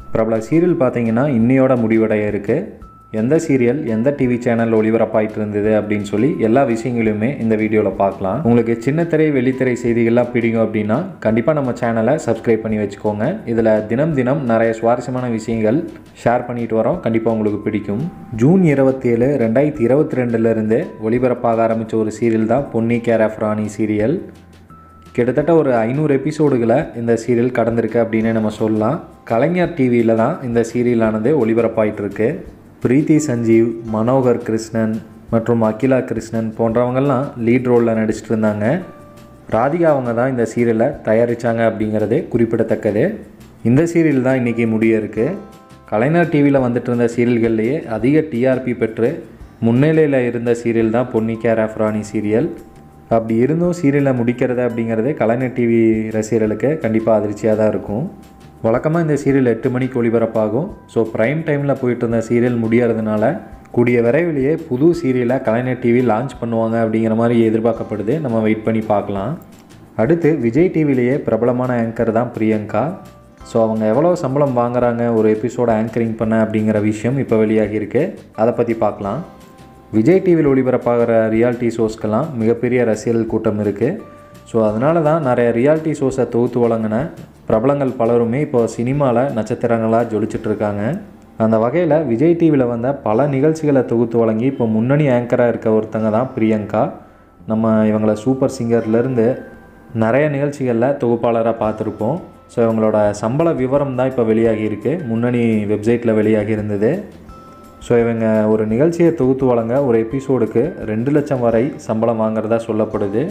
பிரபல சீரியல் பார்த்தீங்கன்னா இன்னையோட முடிவடைய இருக்குது எந்த சீரியல் எந்த டிவி சேனல் ஒளிபரப்பாயிட்டு இருந்தது அப்படின்னு சொல்லி எல்லா விஷயங்களையுமே இந்த வீடியோவில் பார்க்கலாம் உங்களுக்கு சின்னத்திரை வெள்ளித்திரை செய்திகள்லாம் பிடிக்கும் அப்படின்னா கண்டிப்பாக நம்ம சேனலை சப்ஸ்கிரைப் பண்ணி வச்சுக்கோங்க இதில் தினம் தினம் நிறைய சுவாரஸ்யமான விஷயங்கள் ஷேர் பண்ணிட்டு வரோம் கண்டிப்பாக உங்களுக்கு பிடிக்கும் ஜூன் இருபத்தேழு ரெண்டாயிரத்தி இருபத்தி ரெண்டுலேருந்து ஒளிபரப்பாக ஆரம்பித்த ஒரு சீரியல் தான் Ponni care of Rani serial கிட்டத்தட்ட ஒரு ஐநூறு எபிசோடுகளை இந்த சீரியல் கடந்திருக்கு அப்படின்னு நம்ம சொல்லலாம் கலைஞர் டிவியில் தான் இந்த சீரியலானது ஒளிபரப்பாயிட்டு இருக்கு பிரீத்தி சஞ்சீவ் மனோகர் கிருஷ்ணன் மற்றும் அகிலா கிருஷ்ணன் போன்றவங்கெல்லாம் லீட் ரோலில் நடிச்சிட்டு இருந்தாங்க ராதிகா அவங்க தான் இந்த சீரியலை தயாரித்தாங்க அப்படிங்கிறது குறிப்பிடத்தக்கது இந்த சீரியல் தான் இன்றைக்கி முடிய இருக்குது கலைஞர் டிவியில் வந்துட்டு இருந்த சீரியல்கள்லேயே அதிக டிஆர்பி பெற்று முன்னிலையில் இருந்த சீரியல் தான் Ponni care of Rani serial அப்படி இருந்தும் சீரியலை முடிக்கிறது அப்படிங்கிறது கலைஞர் டிவி ரசிகர்களுக்கு கண்டிப்பாக அதிர்ச்சியாக தான் இருக்கும் வழக்கமாக இந்த சீரியல் எட்டு மணிக்கு ஒளிபரப்பாகும் ஸோ ப்ரைம் டைமில் போயிட்டு இருந்த சீரியல் முடியறதுனால கூடிய விரைவிலேயே புது சீரியலை கலைஞர் டிவி லான்ச் பண்ணுவாங்க அப்படிங்கிற மாதிரி எதிர்பார்க்கப்படுது நம்ம வெயிட் பண்ணி பார்க்கலாம் அடுத்து விஜய் டிவிலேயே பிரபலமான ஆங்கர் தான் பிரியங்கா ஸோ அவங்க எவ்வளோ சம்பளம் வாங்குறாங்க ஒரு எபிசோட ஆங்கரிங் பண்ண அப்படிங்கிற விஷயம் இப்போ வெளியாகியிருக்கு அதை பற்றி பார்க்கலாம் விஜய் டிவியில் ஒளிபரப்பாகிற ரியாலிட்டி ஷோஸ்க்கெல்லாம் மிகப்பெரிய ரசிகர்கள் கூட்டம் இருக்குது ஸோ அதனால தான் நிறைய ரியாலிட்டி ஷோஸை தொகுத்து வழங்கின பிரபலங்கள் பலருமே இப்போ சினிமாவில் நட்சத்திரங்களாக ஜொலிச்சுட்டு இருக்காங்க அந்த வகையில் விஜய் டிவியில் வந்த பல நிகழ்ச்சிகளை தொகுத்து வழங்கி இப்போ முன்னணி ஆங்கராக இருக்க ஒருத்தங்க தான் பிரியங்கா நம்ம இவங்கள சூப்பர் சிங்கர்லேருந்து நிறைய நிகழ்ச்சிகளில் தொகுப்பாளராக பார்த்துருப்போம் ஸோ இவங்களோட சம்பள விவரம் தான் இப்போ வெளியாகி இருக்கு முன்னணி வெப்சைட்டில் வெளியாகி இருந்தது ஸோ இவங்க ஒரு நிகழ்ச்சியை தொகுத்து வழங்க ஒரு எபிசோடுக்கு ரெண்டு லட்சம் வரை சம்பளம் வாங்குறதா சொல்லப்படுது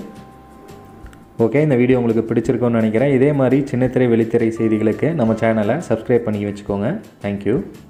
ஓகே இந்த வீடியோ உங்களுக்கு பிடிச்சிருக்கும்னு நினைக்கிறேன் இதே மாதிரி சின்னத்திரை வெளித்திரை செய்திகளுக்கு நம்ம சேனலை சப்ஸ்கிரைப் பண்ணி வச்சுக்கோங்க தேங்க்யூ